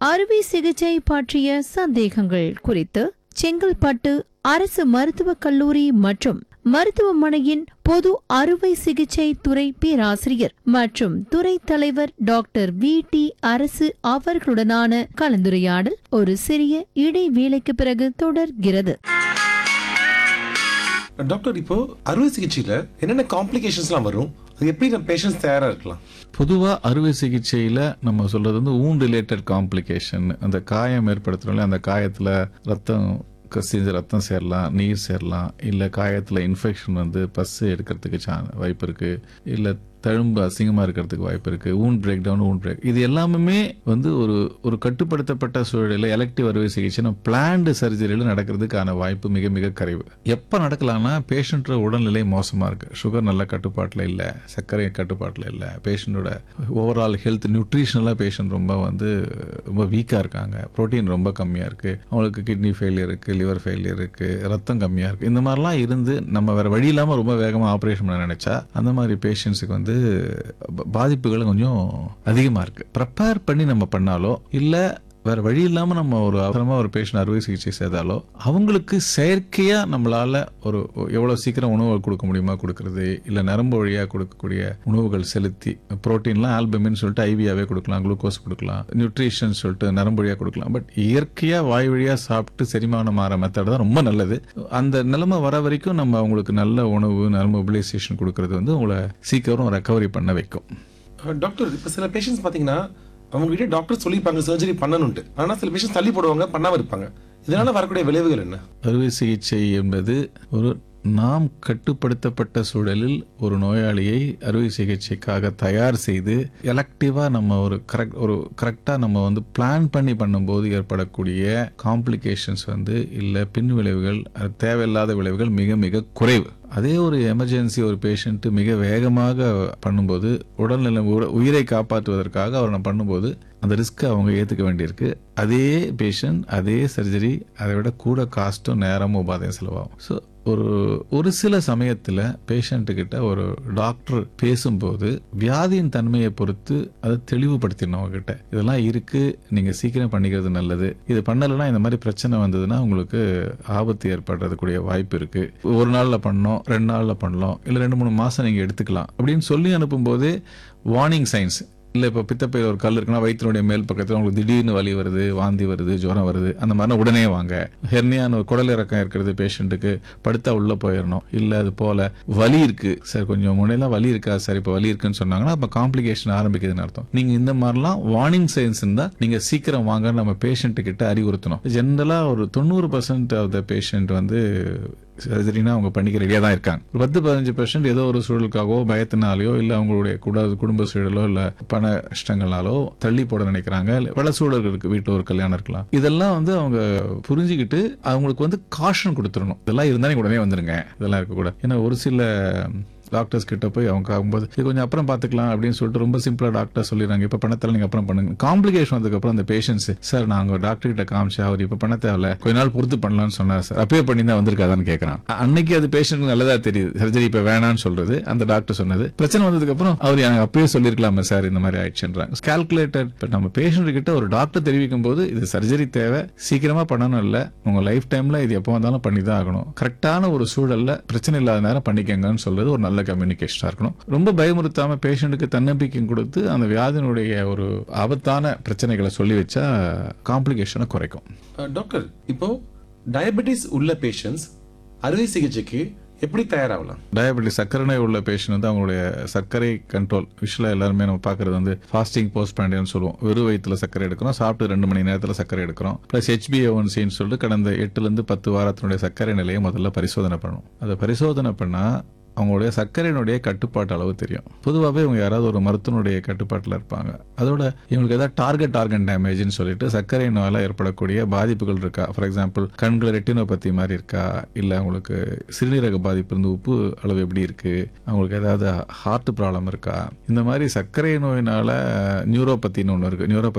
அறுவை சிகிச்சை பற்றிய சந்தேகங்கள் குறித்து செங்கல்பட்டு அரசு மருத்துவக் கல்லூரி மற்றும் மருத்துவமனையின் பொது அறுவை சிகிச்சை துறை பேராசிரியர் மற்றும் துறை தலைவர் டாக்டர் வி டி அரசு அவர்களுடனான கலந்துரையாடல் ஒரு சிறிய இடைவேளைக்கு பிறகு தொடர்கிறது டாக்டர் இப்போ அறுவை சிகிச்சையில என்னென்ன காம்ப்ளிகேஷன்ஸ்லாம் வரும் அது எப்படி நம்ம பேஷண்ட்ஸ் தயாரா இருக்கலாம் பொதுவாக அறுவை சிகிச்சையில் நம்ம சொல்றது வந்து ஊன் ரிலேட்டட் காம்ப்ளிகேஷன் அந்த காயம் ஏற்படுத்துறோம்ல அந்த காயத்தில் ரத்தம் கசிஞ்சு ரத்தம் சேரலாம் நீர் சேரலாம் இல்லை காயத்தில் இன்ஃபெக்ஷன் வந்து பஸ் எடுக்கிறதுக்கு சா வாய்ப்பு இருக்குது இல்லை தழும்பு அசிங்கமாக இருக்கிறதுக்கு வாய்ப்பு இருக்குது ஊன் பிரேக் டவுன் ஊன் பிரேக் இது எல்லாமே வந்து ஒரு ஒரு கட்டுப்படுத்தப்பட்ட சூழலில் எலக்டிவ் அறுவை சிகிச்சை நம்ம பிளான்டு சர்ஜரியில் நடக்கிறதுக்கான வாய்ப்பு மிக மிக குறைவு எப்போ நடக்கலாம்னா பேஷண்ட்டோட உடல்நிலை மோசமாக இருக்குது சுகர் நல்ல கட்டுப்பாட்டில் இல்லை சர்க்கரை கட்டுப்பாட்டில் இல்லை பேஷண்ட்டோட ஓவரால் ஹெல்த் நியூட்ரிஷனலாக பேஷண்ட் ரொம்ப வந்து ரொம்ப வீக்காக இருக்காங்க புரோட்டீன் ரொம்ப கம்மியாக இருக்குது அவங்களுக்கு கிட்னி ஃபெயிலியர் இருக்குது லிவர் ஃபெயிலியர் இருக்குது ரத்தம் கம்மியாக இருக்குது இந்த மாதிரிலாம் இருந்து நம்ம வேறு வழி இல்லாமல் ரொம்ப வேகமாக ஆப்ரேஷன் பண்ண நினச்சா அந்த மாதிரி பேஷண்ட்ஸுக்கு வந்து ப- பாதிப்புகள் கொஞ்சம் அதிகமாக இருக்குது ப்ரிப்பேர் பண்ணி நம்ம பண்ணாலோ இல்லை வேற வழி இல்லாமல் நம்ம ஒரு அவசரமாக ஒரு பேஷண்ட் அறுவை சிகிச்சை செய்தாலோ அவங்களுக்கு செயற்கையாக நம்மளால ஒரு எவ்வளோ சீக்கிரம் உணவுகள் கொடுக்க முடியுமா கொடுக்கறது இல்லை நரம்பு வழியாக கொடுக்கக்கூடிய உணவுகள் செலுத்தி புரோட்டீன்லாம் ஆல்பமின்னு சொல்லிட்டு ஐவியாவே கொடுக்கலாம் குளுக்கோஸ் கொடுக்கலாம் நியூட்ரிஷன் சொல்லிட்டு நரம்பு வழியாக கொடுக்கலாம் பட் இயற்கையாக வாய் வழியாக சாப்பிட்டு செரிமானம் ஆகிற மெத்தட் தான் ரொம்ப நல்லது அந்த நிலைமை வர வரைக்கும் நம்ம அவங்களுக்கு நல்ல உணவு நரம்பு மொபிலைசேஷன் கொடுக்கறது வந்து உங்களை சீக்கிரம் ரெக்கவரி பண்ண வைக்கும் அஹ் டாக்டர் இப்போ சில பேஷண்ட்ஸ் பார்த்தீங்கன்னா அவங்க கிட்ட டாக்டர் சொல்லியிருப்பாங்க சர்ஜரி பண்ணணும்ட்டு ஆனால் சில பேஷண்ட்ஸ் தள்ளி போடுவாங்க பண்ணாம இருப்பாங்க இதனால வரக்கூடிய விளைவுகள் என்ன அறுவை சிகிச்சை என்பது ஒரு நாம் கட்டுப்படுத்தப்பட்ட சூழலில் ஒரு நோயாளியை அறுவை சிகிச்சைக்காக தயார் செய்து எலக்டிவாக நம்ம ஒரு கரெக்ட் ஒரு கரெக்டாக நம்ம வந்து பிளான் பண்ணி பண்ணும்போது ஏற்படக்கூடிய காம்ப்ளிகேஷன்ஸ் வந்து இல்லை பின் விளைவுகள் அது தேவையில்லாத விளைவுகள் மிக மிக குறைவு அதே ஒரு எமர்ஜென்சி ஒரு பேஷண்ட் மிக வேகமாக பண்ணும்போது உடல்நலம் உட- உயிரை காப்பாற்றுவதற்காக அவர் நம்ம பண்ணும்போது அந்த ரிஸ்க்கை அவங்க ஏற்றுக்க வேண்டியிருக்கு அதே பேஷண்ட் அதே சர்ஜரி அதை விட கூட காஸ்ட்டும் நேரமும் உபாதையும் செலவாகும் ஸோ ஒரு ஒரு சில சமயத்தில் பேஷண்ட்டுக்கிட்ட ஒரு டாக்டர் பேசும்போது வியாதியின் தன்மையை பொறுத்து அதை தெளிவுபடுத்திடணும் அவங்ககிட்ட இதெல்லாம் இருக்கு நீங்கள் சீக்கிரம் பண்ணிக்கிறது நல்லது இது பண்ணலைன்னா இந்த மாதிரி பிரச்சனை வந்ததுன்னா உங்களுக்கு ஆபத்து ஏற்படுறதுக்குரிய வாய்ப்பு இருக்கு ஒரு நாளில் பண்ணோம் ரெண்டு நாளில் பண்ணலாம் இல்லை ரெண்டு மூணு மாதம் நீங்கள் எடுத்துக்கலாம் அப்படின்னு சொல்லி அனுப்பும்போதே வார்னிங் சைன்ஸ் இல்லை இப்போ பித்தப்பையில் ஒரு கல் இருக்குன்னா வயிற்றினுடைய மேல் பக்கத்தில் உங்களுக்கு திடீர்னு வலி வருது வாந்தி வருது ஜுரம் வருது அந்த மாதிரினா உடனே வாங்க ஹெர்னியான ஒரு குடல் இறக்கம் இருக்கிறது பேஷண்ட்டுக்கு படுத்தா உள்ளே போயிடணும் இல்லை அது போல வலி இருக்கு சார் கொஞ்சம் முன்னெல்லாம் வலி இருக்கா சார் இப்போ வலி இருக்குன்னு சொன்னாங்கன்னா அப்போ காம்ப்ளிகேஷன் ஆரம்பிக்குதுன்னு அர்த்தம் நீங்கள் இந்த மாதிரிலாம் வார்னிங் சைன்ஸ் இருந்தால் நீங்கள் சீக்கிரம் வாங்க நம்ம பேஷண்ட்டு கிட்ட அறிவுறுத்தணும் ஜென்ரலாக ஒரு தொண்ணூறு பர்சன்ட் ஆஃப் த பேஷண்ட் வந்து சர்ஜரினா அவங்க பண்ணிக்க ரெடியாக தான் இருக்காங்க ஒரு பத்து பதினஞ்சு பெர்சன்ட் ஏதோ ஒரு சூழலுக்காகவோ பயத்தினாலேயோ இல்லை அவங்களுடைய கூட குடும்ப சூழலோ இல்லை பண கஷ்டங்களாலோ தள்ளி போட நினைக்கிறாங்க இல்ல பல சூழல்கள் இருக்கு வீட்டில் ஒரு கல்யாணம் இருக்கலாம் இதெல்லாம் வந்து அவங்க புரிஞ்சுக்கிட்டு அவங்களுக்கு வந்து காஷன் கொடுத்துடணும் இதெல்லாம் இருந்தா நீங்க உடனே வந்துருங்க இதெல்லாம் இருக்கக்கூடாது ஏன்னா ஒரு சில டாக்டர்ஸ் கிட்ட போய் அவங்க ஆகும்போது இது கொஞ்சம் அப்புறம் பார்த்துக்கலாம் அப்படின்னு சொல்லிட்டு ரொம்ப சிம்பிளா டாக்டர் சொல்லிடுறாங்க இப்போ பணத்தில் நீங்க அப்புறம் பண்ணுங்க காம்ப்ளிகேஷன் வந்ததுக்கப்புறம் அந்த பேஷண்ட்ஸ் சார் நாங்க டாக்டர் கிட்ட காமிச்சா அவர் இப்போ பண்ண தேவையில்ல கொஞ்ச நாள் பொறுத்து பண்ணலாம்னு சொன்னார் சார் அப்பயே பண்ணி தான் வந்திருக்காதான்னு கேட்கறான் அன்னைக்கு அது பேஷண்ட் நல்லதா தெரியுது சர்ஜரி இப்போ வேணாம்னு சொல்றது அந்த டாக்டர் சொன்னது பிரச்சனை வந்ததுக்கு அப்புறம் அவர் எனக்கு அப்பயே சொல்லிருக்கலாமே சார் இந்த மாதிரி ஆயிடுச்சுன்றாங்க கால்குலேட்டட் இப்போ நம்ம பேஷண்ட் கிட்ட ஒரு டாக்டர் தெரிவிக்கும் போது இது சர்ஜரி தேவை சீக்கிரமா பண்ணணும் இல்ல உங்க லைஃப் டைம்ல இது எப்போ வந்தாலும் பண்ணி தான் ஆகணும் கரெக்டான ஒரு சூழல்ல பிரச்சனை இல்லாத நேரம் பண்ணிக்கங்கன்னு சொல்றது ஒரு நல்ல கம்யூனிகேஷனா இருக்கணும் ரொம்ப பயமுறுத்தாம பேஷண்ட்டுக்கு தன்னம்பிக்கை கொடுத்து அந்த வியாதியினுடைய ஒரு ஆபத்தான பிரச்சனைகளை சொல்லி வச்சா காம்ப்ளிகேஷனை குறைக்கும் அஹ் டாக்டர் இப்போ டயபெட்டிஸ் உள்ள பேஷண்ட்ஸ் அறுவை சிகிச்சைக்கு எப்படி தயாராகலாம் டயபெட்டிஸ் சர்க்கரை நோய் உள்ள பேஷண்ட் வந்து அவங்களுடைய சர்க்கரை கண்ட்ரோல் விஷயம் எல்லாருமே நம்ம பார்க்கறது வந்து ஃபாஸ்டிங் போஸ்ட் பேண்டியன்னு சொல்லுவோம் வெறும் வயிற்றுல சர்க்கரை எடுக்கிறோம் சாப்பிட்டு ரெண்டு மணி நேரத்தில் சர்க்கரை எடுக்கிறோம் ப்ளஸ் ஹெச்பிஏஒன்சின்னு சொல்லிட்டு கடந்த எட்டுலேருந்து பத்து வாரத்தினுடைய சர்க்கரை நிலையை முதல்ல பரிசோதனை பண்ணணும் அதை பரிசோதனை பண்ணால் அவங்களுடைய சர்க்கரையினுடைய கட்டுப்பாட்டு அளவு தெரியும் பொதுவாகவே இவங்க யாராவது ஒரு மருத்துவனுடைய கட்டுப்பாட்டில் இருப்பாங்க அதோட இவங்களுக்கு ஏதாவது டார்கெட் ஆர்கன் டேமேஜ்னு சொல்லிட்டு சர்க்கரை நோயால் ஏற்படக்கூடிய பாதிப்புகள் இருக்கா ஃபார் எக்ஸாம்பிள் கண்கள் ரெட்டினோபதி மாதிரி இருக்கா இல்லை அவங்களுக்கு சிறுநீரக பாதிப்பு இருந்து உப்பு அளவு எப்படி இருக்கு அவங்களுக்கு ஏதாவது ஹார்ட் ப்ராப்ளம் இருக்கா இந்த மாதிரி சர்க்கரை நோயினால நியூரோபத்தின்னு ஒன்று இருக்கு நியூரோபதி